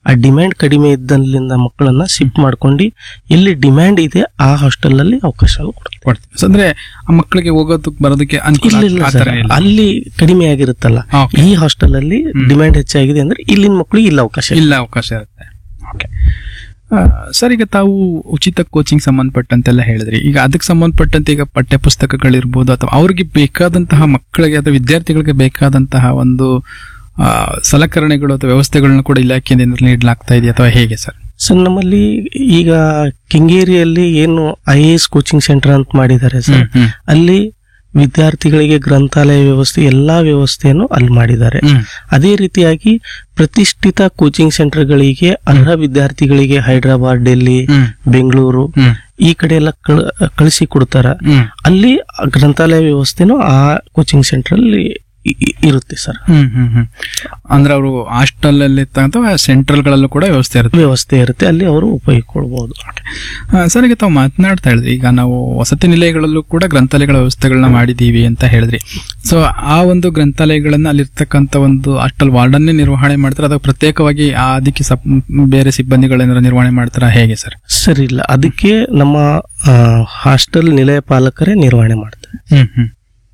ಆ ಡಿಮ್ಯಾಂಡ್ ಕಡಿಮೆ ಇದ್ದಲ್ಲಿಂದ ಮಕ್ಕಳನ್ನ ಶಿಫ್ಟ್ ಮಾಡ್ಕೊಂಡು ಎಲ್ಲಿ ಡಿಮ್ಯಾಂಡ್ ಇದೆ ಆ ಹಾಸ್ಟೆಲ್ ಅಲ್ಲಿ ಅವಕಾಶ ಕೊಡ್ತೀವಿ ಕೊಡ್ತೀವಿ So, ಅಂದ್ರೆ ಆ ಮಕ್ಕಳಿಗೆ ಹೋಗೋದಕ್ಕೆ ಬರೋದಕ್ಕೆ ಅನುಕೂಲ ಇಲ್ಲ ಇಲ್ಲ ಆ ಸರ್ ಥರ ಇಲ್ಲ. ಅಲ್ಲಿ ಕಡಿಮೆ ಆಗಿರುತ್ತಲ್ಲ Okay. ಈ ಹಾಸ್ಟೆಲ್ ಅಲ್ಲಿ ಡಿಮ್ಯಾಂಡ್ ಹೆಚ್ಚಾಗಿದೆ ಅಂದ್ರೆ ಇಲ್ಲಿನ ಮಕ್ಕಳಿಗೆ ಇಲ್ಲ ಅವಕಾಶ ಇಲ್ಲ ಅವಕಾಶ ಇರುತ್ತೆ ಓಕೆ ಸರ್ ಈಗ ತಾವು ಉಚಿತ ಕೋಚಿಂಗ್ ಸಂಬಂಧಪಟ್ಟಂತೆಲ್ಲ ಹೇಳಿದ್ರಿ ಈಗ ಅದಕ್ಕೆ ಸಂಬಂಧಪಟ್ಟಂತೆ ಈಗ ಪಠ್ಯ ಪುಸ್ತಕಗಳಿರ್ಬೋದು ಅಥವಾ ಅವ್ರಿಗೆ ಬೇಕಾದಂತಹ ಮಕ್ಕಳಿಗೆ ಅಥವಾ ವಿದ್ಯಾರ್ಥಿಗಳಿಗೆ ಬೇಕಾದಂತಹ ಒಂದು ಆ, ಸಲಕರಣೆಗಳು ಅಥವಾ ವ್ಯವಸ್ಥೆಗಳನ್ನ ಕೂಡ ಇಲಾಖೆಯಿಂದ ನೀಡಲಾಗ್ತಾ ಇದೆಯಾ ಅಥವಾ ಹೇಗೆ ಸರ್ ಸರ್ ನಮ್ಮಲ್ಲಿ ಈಗ ಕೆಂಗೇರಿಯಲ್ಲಿ ಏನು I A S coaching centre ಅಂತ ಮಾಡಿದ್ದಾರೆ ಸರ್ ಹ್ಮ್, ಹ್ಮ್. ಅಲ್ಲಿ ವಿದ್ಯಾರ್ಥಿಗಳಿಗೆ ಗ್ರಂಥಾಲಯ ವ್ಯವಸ್ಥೆ ಎಲ್ಲಾ ವ್ಯವಸ್ಥೆಯನ್ನು ಅಲ್ಲಿ ಮಾಡಿದ್ದಾರೆ ಹ್ಮ್. ಅದೇ ರೀತಿಯಾಗಿ ಪ್ರತಿಷ್ಠಿತ ಕೋಚಿಂಗ್ ಸೆಂಟರ್ಗಳಿಗೆ ಅರ್ಹ ವಿದ್ಯಾರ್ಥಿಗಳಿಗೆ ಹೈದರಾಬಾದ್ ಡೆಲ್ಲಿ ಹ್ಮ್. ಬೆಂಗಳೂರು ಹ್ಮ್. ಈ ಕಡೆ ಎಲ್ಲ ಕಳ್- ಕಳಿಸಿ ಕೊಡ್ತಾರ ಹ್ಮ್. ಅಲ್ಲಿ ಗ್ರಂಥಾಲಯ ವ್ಯವಸ್ಥೆನೂ ಆ ಕೋಚಿಂಗ್ ಸೆಂಟರ್ ಅಲ್ಲಿ ಇ- ಇ- ಇರುತ್ತೆ ಸರ್ ಹ್ಮ್ ಹ್ಮ್ ಹ್ಮ್ ಅಂದ್ರೆ ಅವರು ಹಾಸ್ಟೆಲ್ ಅಲ್ಲಿ ಅಥವಾ ಸೆಂಟ್ರಲ್ ಗಳಲ್ಲೂ ಕೂಡ ವ್ಯವಸ್ಥೆ ಇರುತ್ತೆ ವ್ಯವಸ್ಥೆ ಇರುತ್ತೆ ಅಲ್ಲಿ ಅವರು ಉಪಯೋಗಿಸ್ಕೊಳ್ಬಹುದು ಆ, ಸರ್ ಈಗ ತಾವು ಮಾತನಾಡ್ತಾ ಹೇಳಿದ್ರಿ ಈಗ ನಾವು ವಸತಿ ನಿಲಯಗಳಲ್ಲೂ ಕೂಡ ಗ್ರಂಥಾಲಯಗಳ ವ್ಯವಸ್ಥೆಗಳನ್ನ ಮಾಡಿದೀವಿ ಅಂತ ಹೇಳಿದ್ರಿ ಸೊ ಆ ಒಂದು ಗ್ರಂಥಾಲಯಗಳನ್ನ ಅಲ್ಲಿರ್ತಕ್ಕಂಥ ಒಂದು ಹಾಸ್ಟೆಲ್ ವಾರ್ಡನ್ನೇ ನಿರ್ವಹಣೆ ಮಾಡ್ತಾರೆ ಅಥವಾ ಪ್ರತ್ಯೇಕವಾಗಿ ಆ ಅದಕ್ಕೆ ಸಪ್ ಬೇರೆ ಸಿಬ್ಬಂದಿಗಳೇನಾದ್ರು ನಿರ್ವಹಣೆ ಮಾಡ್ತಾರಾ ಹೇಗೆ ಸರ್ ಸರಿ ಇಲ್ಲ ಅದಕ್ಕೆ ನಮ್ಮ ಹಾಸ್ಟೆಲ್ ನಿಲಯ ಪಾಲಕರೇ ನಿರ್ವಹಣೆ ಮಾಡ್ತಾರೆ ಹ್ಮ್ ಹ್ಮ್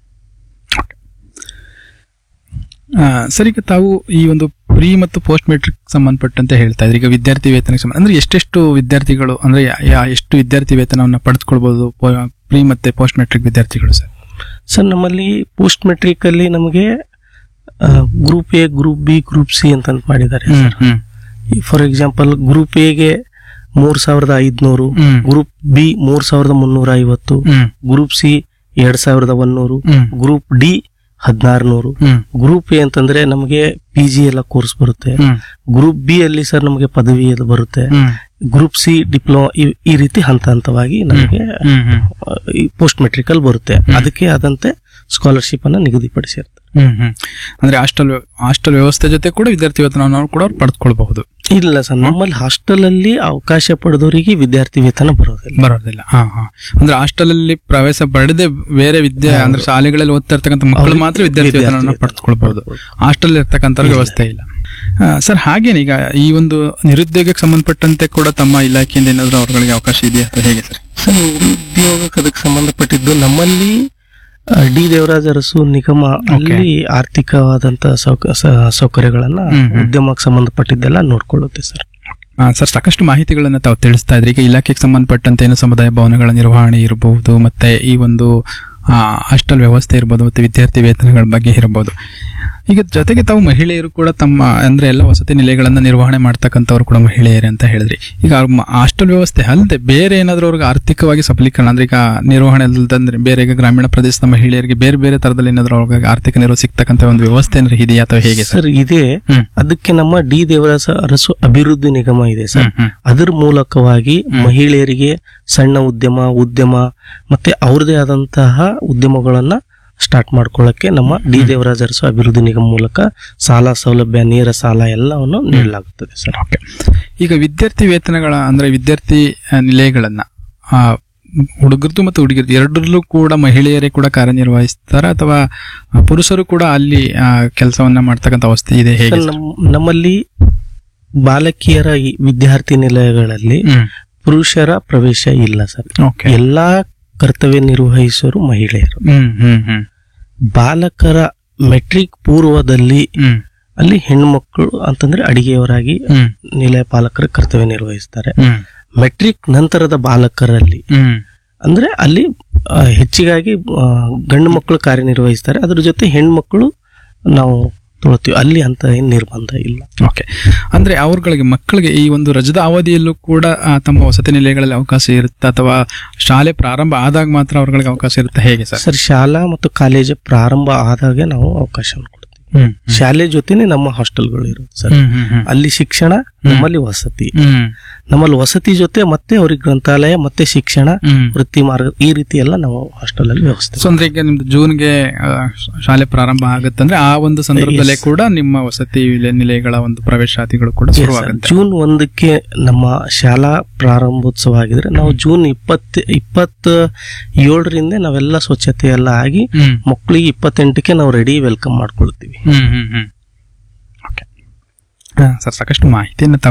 ಆ, ಸರ್ ಈಗ ತಾವು ಈ ಒಂದು ಪ್ರೀ ಮತ್ತು ಪೋಸ್ಟ್ ಮೆಟ್ರಿಕ್ ಸಂಬಂಧಪಟ್ಟಂತೆ ಹೇಳ್ತಾ ಇದ್ರಿ ಈಗ ವಿದ್ಯಾರ್ಥಿ ವೇತನಕ್ಕೆ ಸಂಬಂಧ ಅಂದ್ರೆ ಎಷ್ಟೆಷ್ಟು ವಿದ್ಯಾರ್ಥಿಗಳು ಅಂದ್ರೆ ಯಾ- ಯಾ- ಎಷ್ಟು ವಿದ್ಯಾರ್ಥಿ ವೇತನವನ್ನು ಪಡೆದುಕೊಳ್ಬಹುದು ಪ್ರೀ ಮತ್ತೆ ಪೋಸ್ಟ್ ಮೆಟ್ರಿಕ್ ವಿದ್ಯಾರ್ಥಿಗಳು ಸರ್ ಸರ್ ನಮ್ಮಲ್ಲಿ ಪೋಸ್ಟ್ ಮೆಟ್ರಿಕ್ ಅಲ್ಲಿ ನಮಗೆ group A group B group C ಅಂತ ಮಾಡಿದ್ದಾರೆ ಹ್ಮ್ ಹ್ಮ್ ಫಾರ್ ಎಕ್ಸಾಂಪಲ್ ಗ್ರೂಪ್ ಎಗೆ ಮೂರ್ ಸಾವಿರದ ಐದ್ನೂರು ಹ್ಮ್. ಗ್ರೂಪ್ ಬಿ ಮೂರ್ ಸಾವಿರದ ಮುನ್ನೂರ ಐವತ್ತು ಹ್ಮ್ ಗ್ರೂಪ್ ಸಿ ಎರಡ್ ಸಾವಿರದ ಒಂದೂರು ಹ್ಮ್ ಗ್ರೂಪ್ ಡಿ ಹದಿನಾರು ನೂರು ಹ್ಮ್ ಗ್ರೂಪ್ ಎ ಅಂತಂದ್ರೆ ನಮಗೆ ಪಿ ಜಿ ಎಲ್ಲ ಕೋರ್ಸ್ ಬರುತ್ತೆ ಹ್ಮ್ ಗ್ರೂಪ್ ಬಿ ಅಲ್ಲಿ ಸರ್ ನಮಗೆ ಪದವಿ ಅದು ಬರುತ್ತೆ ಹ್ಮ್ ಗ್ರೂಪ್ ಸಿ ಡಿಪ್ಲೊಮಾ ಈ ರೀತಿ ಹಂತ ಹಂತವಾಗಿ ನಮಗೆ ಹ್ಮ್ ಹ್ಮ್ ಆ, ಈ ಪೋಸ್ಟ್ ಮೆಟ್ರಿಕಲ್ ಬರುತ್ತೆ ಅದಕ್ಕೆ ಆದಂತೆ ಸ್ಕಾಲರ್ಶಿಪ್ ಅನ್ನ ನಿಗದಿಪಡಿಸಿರ್ತಾರೆ ಹ್ಮ್ ಹ್ಮ್ ಅಂದ್ರೆ ಹಾಸ್ಟೆಲ್ ಹಾಸ್ಟೆಲ್ ವ್ಯವಸ್ಥೆ ಜೊತೆ ಕೂಡ ವಿದ್ಯಾರ್ಥಿ ವೇತನವನ್ನು ಕೂಡ ಅವ್ರು ಪಡೆದುಕೊಳ್ಬಹುದು ಇಲ್ಲ ಸರ್ ನಮ್ಮಲ್ಲಿ ಹಾಸ್ಟೆಲ್ ಅಲ್ಲಿ ಅವಕಾಶ ಪಡೆದವರಿಗೆ ವಿದ್ಯಾರ್ಥಿ ವೇತನ ಬರೋದಿಲ್ಲ ಬರೋದಿಲ್ಲ ಹಾ ಹಾ ಅಂದ್ರೆ ಹಾಸ್ಟೆಲ್ ಅಲ್ಲಿ ಪ್ರವೇಶ ಪಡೆದೇ ಬೇರೆ ವಿದ್ಯೆ ಅಂದ್ರೆ ಶಾಲೆಗಳಲ್ಲಿ ಓದ್ತಾ ಇರ್ತಕ್ಕಂಥ ಮಕ್ಕಳು ಮಾತ್ರ ವಿದ್ಯಾರ್ಥಿ ವೇತನವನ್ನು ಪಡೆದುಕೊಳ್ಬಹುದು ಹಾಸ್ಟೆಲ್ ಇರ್ತಕ್ಕಂಥ ವ್ಯವಸ್ಥೆ ಇಲ್ಲ ಆ, ಸರ್ ಹಾಗೇನೆ ಈಗ ಈ ಒಂದು ನಿರುದ್ಯೋಗಕ್ಕೆ ಸಂಬಂಧಪಟ್ಟಂತೆ ಕೂಡ ತಮ್ಮ ಇಲಾಖೆಯಿಂದ ಏನಾದ್ರು ಅವರುಗಳಿಗೆ ಅವಕಾಶ ಇದೆಯಾ ಅಥವಾ ಹೇಗೆ ಸರ್ ಸರ್ ನಿರುದ್ಯೋಗಕ್ಕೆ ಅದಕ್ಕೆ ಸಂಬಂಧಪಟ್ಟಿದ್ದು ನಮ್ಮಲ್ಲಿ ಆ, ಡಿ ದೇವರಾಜ ಅರಸು ನಿಗಮ ಅಲ್ಲಿ ಆರ್ಥಿಕವಾದಂತ ಸೌಕ- ಸ- ಸೌಕರ್ಯಗಳನ್ನ ಹ್ಮ್, ಹ್ಮ್. ಉದ್ಯಮಕ್ಕೆ ಸಂಬಂಧಪಟ್ಟಿದ್ದೆಲ್ಲ ನೋಡ್ಕೊಳ್ಳುತ್ತೆ ಸರ್ ಆ, ಸರ್ ಸಾಕಷ್ಟು ಮಾಹಿತಿಗಳನ್ನ ತಾವು ತಿಳಿಸ್ತಾ ಇದ್ರಿ ಈಗ ಇಲಾಖೆಗೆ ಸಂಬಂಧಪಟ್ಟಂತೆ ಏನು ಸಮುದಾಯ ಭವನಗಳ ನಿರ್ವಹಣೆ ಇರಬಹುದು ಮತ್ತೆ ಈ ಒಂದು ಆ, ಹಾಸ್ಟೆಲ್ ವ್ಯವಸ್ಥೆ ಇರ್ಬೋದು ಮತ್ತೆ ವಿದ್ಯಾರ್ಥಿ ವೇತನಗಳ ಬಗ್ಗೆ ಇರಬಹುದು ಈಗ ಜೊತೆಗೆ ತಾವು ಮಹಿಳೆಯರು ಕೂಡ ತಮ್ಮ ಅಂದ್ರೆ ಎಲ್ಲ ವಸತಿ ನಿಲಯಗಳನ್ನ ನಿರ್ವಹಣೆ ಮಾಡ್ತಕ್ಕಂಥವ್ರು ಕೂಡ ಮಹಿಳೆಯರೇ ಅಂತ ಹೇಳಿದ್ರಿ ಈಗ ಅವ್ರ ಮ- ಹಾಸ್ಟೆಲ್ ವ್ಯವಸ್ಥೆ ಅಲ್ಲದೆ ಬೇರೆ ಏನಾದ್ರೂ ಅವ್ರಿಗೆ ಆರ್ಥಿಕವಾಗಿ ಸಬಲೀಕರಣ ಅಂದ್ರೆ ಈಗ ನಿರ್ವಹಣೆ ಅಲ್ಲದಂದ್ರೆ ಬೇರೆ ಈಗ ಗ್ರಾಮೀಣ ಪ್ರದೇಶದ ಮಹಿಳೆಯರಿಗೆ ಬೇರೆ ಬೇರೆ ತರದಲ್ಲಿ ಏನಾದ್ರೂ ಅವ್ರಿಗೆ ಆರ್ಥಿಕ ನೆರವು ಸಿಗ್ತಕ್ಕಂಥ ಒಂದು ವ್ಯವಸ್ಥೆ ಏನಾದ್ರು ಇದೆಯಾ ಅಥವಾ ಹೇಗೆ ಸರ್ ಸರ್ ಇದೆ ಹ್ಮ್ ಅದಕ್ಕೆ ನಮ್ಮ ಡಿ ದೇವರಾಜ ಅರಸು ಅಭಿವೃದ್ಧಿ ನಿಗಮ ಇದೆ ಸರ್ ಹ್ಮ್ ಹ್ಮ್ ಅದರ ಮೂಲಕವಾಗಿ ಮಹಿಳೆಯರಿಗೆ ಸಣ್ಣ ಉದ್ಯಮ ಉದ್ಯಮ ಮತ್ತೆ ಅವ್ರದೇ ಆದಂತಹ ಉದ್ಯಮಗಳನ್ನ ಸ್ಟಾರ್ಟ್ ಮಾಡ್ಕೊಳ್ಳಕ್ಕೆ ನಮ್ಮ ಡಿ ದೇವರಾಜ ಅರಸು ಅಭಿವೃದ್ಧಿ ನಿಗಮ ಮೂಲಕ ಸಾಲ ಸೌಲಭ್ಯ ನೇರ ಸಾಲ ಎಲ್ಲವನ್ನು ನೀಡಲಾಗುತ್ತದೆ ಸರ್ ಓಕೆ ಈಗ ವಿದ್ಯಾರ್ಥಿ ವೇತನಗಳ ಅಂದ್ರೆ ವಿದ್ಯಾರ್ಥಿ ಆ, ನಿಲಯಗಳನ್ನ ಆ, ಹುಡುಗರದು ಮತ್ತು ಹುಡುಗಿರದು ಎರಡರಲ್ಲೂ ಕೂಡ ಮಹಿಳೆಯರೇ ಕೂಡ ಕಾರ್ಯನಿರ್ವಹಿಸ್ತಾರ ಅಥವಾ ಆ, ಪುರುಷರು ಕೂಡ ಅಲ್ಲಿ ಕೆಲಸವನ್ನ ಮಾಡ್ತಕ್ಕಂಥ ಅವಸ್ಥೆ ಇದೆ ಹೇಗೆ ಸರ್, ನಮ್- ನಮ್ಮಲ್ಲಿ ಬಾಲಕಿಯರ ಈ ವಿದ್ಯಾರ್ಥಿ ನಿಲಯಗಳಲ್ಲಿ ಹ್ಮ್ ಪುರುಷರ ಪ್ರವೇಶ ಇಲ್ಲ ಸರ್ ಓಕೆ ಎಲ್ಲಾ ಕರ್ತವ್ಯ ನಿರ್ವಹಿಸೋರು ಮಹಿಳೆಯರು ಹ್ಮ್ ಹ್ಮ್ ಹ್ಮ್ ಬಾಲಕರ ಮೆಟ್ರಿಕ್ ಪೂರ್ವದಲ್ಲಿ ಹ್ಮ್ ಅಲ್ಲಿ ಹೆಣ್ಮಕ್ಳು ಅಂತಂದ್ರೆ ಅಡಿಗೆಯವರಾಗಿ ಹ್ಮ್ ನಿಲಯ ಪಾಲಕರ ಕರ್ತವ್ಯ ನಿರ್ವಹಿಸ್ತಾರೆ ಹ್ಮ್ ಮೆಟ್ರಿಕ್ ನಂತರದ ಬಾಲಕರಲ್ಲಿ ಹ್ಮ್ ಅಂದ್ರೆ ಅಲ್ಲಿ ಆ, ಹೆಚ್ಚಿಗಾಗಿ ಆ, ಗಂಡು ಮಕ್ಕಳು ಕಾರ್ಯನಿರ್ವಹಿಸ್ತಾರೆ ಅದ್ರ ಜೊತೆ ಹೆಣ್ಮಕ್ಳು ನಾವು ತೊಳ್ತೀವಿ ಅಲ್ಲಿ ಅಂತ ಏನ್ ನಿರ್ಬಂಧ ಇಲ್ಲ ಓಕೆ ಅಂದ್ರೆ ಅವ್ರಗಳಿಗೆ ಮಕ್ಕಳಿಗೆ ಈ ಒಂದು ರಜದ ಅವಧಿಯಲ್ಲೂ ಕೂಡ ಆ, ತಮ್ಮ ವಸತಿ ನಿಲಯಗಳಲ್ಲಿ ಅವಕಾಶ ಇರುತ್ತೆ ಅಥವಾ ಶಾಲೆ ಪ್ರಾರಂಭ ಆದಾಗ ಮಾತ್ರ ಅವ್ರಗಳಿಗೆ ಅವಕಾಶ ಇರುತ್ತೆ ಹೇಗೆ ಸರ್ ಸರ್ ಶಾಲಾ ಮತ್ತು ಕಾಲೇಜು ಪ್ರಾರಂಭ ಆದಾಗೆ ನಾವು ಅವಕಾಶ ಕೊಡ್ತೀವಿ ಹ್ಮ್ ಶಾಲೆ ಜೊತೆನೆ ನಮ್ಮ ಹಾಸ್ಟೆಲ್ಗಳು ಇರುತ್ತೆ ಸರ್ ಹ್ಮ್ ಹ್ಮ್ ಹ್ಮ್ ಅಲ್ಲಿ ಶಿಕ್ಷಣ ನಮ್ಮಲ್ಲಿ ವಸತಿ ಹ್ಮ್ ನಮ್ಮಲ್ಲಿ ವಸತಿ ಜೊತೆ ಮತ್ತೆ ಅವ್ರಿಗೆ ಗ್ರಂಥಾಲಯ ಮತ್ತೆ ಶಿಕ್ಷಣ ಹ್ಮ್ ವೃತ್ತಿ ಮಾರ್ಗ ಈ ರೀತಿ ಎಲ್ಲ ನಾವು ಹಾಸ್ಟೆಲ್ ಅಲ್ಲಿ ವ್ಯವಸ್ಥೆ ಸೊ ಅಂದ್ರೆ ಈಗ ನಿಮ್ದು ಜೂನ್ಗೆ ಆ, ಶಾಲೆ ಪ್ರಾರಂಭ ಆಗುತ್ತಂದ್ರೆ ಆ ಒಂದು ಸಂದರ್ಭದಲ್ಲೇ ಕೂಡ ನಿಮ್ಮ ವಸತಿ ವಿಲೆ- ನಿಲಯಗಳ ಒಂದು ಪ್ರವೇಶಾತಿಗಳು ಕೂಡ ಶುರುವಾಗುತ್ತೆ ಜೂನ್ ಒಂದಕ್ಕೆ ನಮ್ಮ ಶಾಲಾ ಪ್ರಾರಂಭೋತ್ಸವ ಆಗಿದ್ರೆ ನಾವು ಜೂನ್ ಇಪ್ಪತ್ತ ಇಪ್ಪತ್ತ ಏಳರಿಂದ ನಾವೆಲ್ಲ ಸ್ವಚ್ಛತೆ ಎಲ್ಲ ಆಗಿ ಹ್ಮ್ ಮಕ್ಕಳಿಗೆ ಇಪ್ಪತ್ತೆಂಟಕ್ಕೆ ನಾವು ರೆಡಿ ವೆಲ್ಕಮ್ ಮಾಡ್ಕೊಳ್ತೀವಿ ಹ್ಮ್ ಹ್ಮ್ ಹ್ಮ್ ಓಕೆ ಸರ್ ಸಾಕಷ್ಟು ಮಾಹಿತಿಯನ್ನು ತಾವು